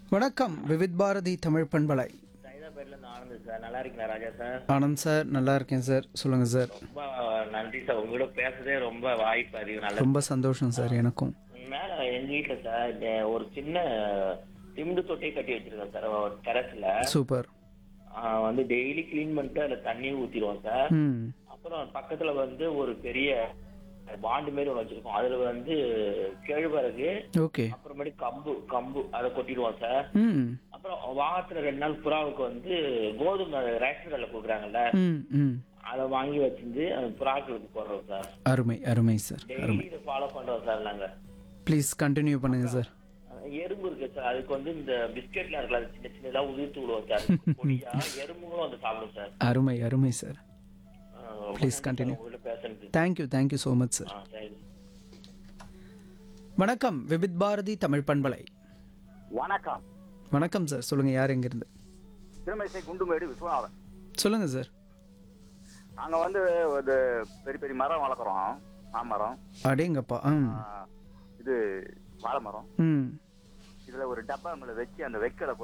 வணக்கம் விவித் பாரதி தமிழ் பண்பலை சைதாபேட்ல இருந்து ஆனந்த் சார் நல்லா இருக்கீங்களா ராஜா சார் ஆனந்த் சார் நல்லா இருக்கேன் சார் சொல்லுங்கள் சார் ரொம்ப நன்றி சார் உங்களோட பேசுறதே ரொம்ப வாய்ப்பு அதிகம் நல்ல ரொம்ப சந்தோஷம் சார் எனக்கும் மேல எங்க வீட்டுல சார் இந்த ஒரு சின்ன சிமெண்ட் தொட்டியை கட்டி வச்சிருக்கேன் சார் டெரஸ்ல சூப்பர் வந்து டெய்லி க்ளீன் பண்ணிட்டு அதுல தண்ணி ஊத்திடுவோம் சார் ம் அப்புறம் பக்கத்துல வந்து ஒரு பெரிய பாண்டு மாதிரி ஒன்று வச்சிருக்கோம் அதுல வந்து கேழ்வரகு ஓகே அப்புறமேட்டு கம்பு கம்பு அதை கொட்டிடுவோம் சார் ம் அப்புறம் வாரத்துல ரெண்டு நாள் புறாவுக்கு வந்து கோதுமை ரேஷன் கடையில் கொடுக்குறாங்கல்ல ம் ம் அதை வாங்கி வச்சிருந்து அந்த புறாக்களுக்கு போடுறோம் சார் அருமை அருமை சார் டெய்லி இதை ஃபாலோ பண்றோம் சார் நாங்க ப்ளீஸ் கண்டினியூ பண்ணுங்கள் சார் அஹ் எறும்பு இருக்கு சார் அதுக்கு வந்து இந்த பிஸ்கெட்லாம் இருக்குல்ல அது சின்ன சின்னதா உதிர்த்து விடுவோம் சார் பொடியா எறும்புகளும் வந்து சாப்பிடும் சார் அருமை அருமை சார் அஹ் ரொம்ப Please நன்றி சார் continue. உங்ககிட்ட பேசுறது thank you thank you so much sir ஆ சரி வணக்கம் விவித் பாரதி தமிழ் பண்பலை வணக்கம் வணக்கம் சார் சொல்லுங்கள் யார் எங்கேருந்து திருமணிசை குண்டுமேடு விஸ்வநாதன் சொல்லுங்கள் சார் நாங்கள் வந்து ஒரு பெரிய பெரிய மரம் வளர்க்குறோம் மாமரம் அடேங்கப்பா ம் இது வாழை மரம் ம் இதில் ஒரு டப்பா மேலே வச்சு அந்த வெக்கலை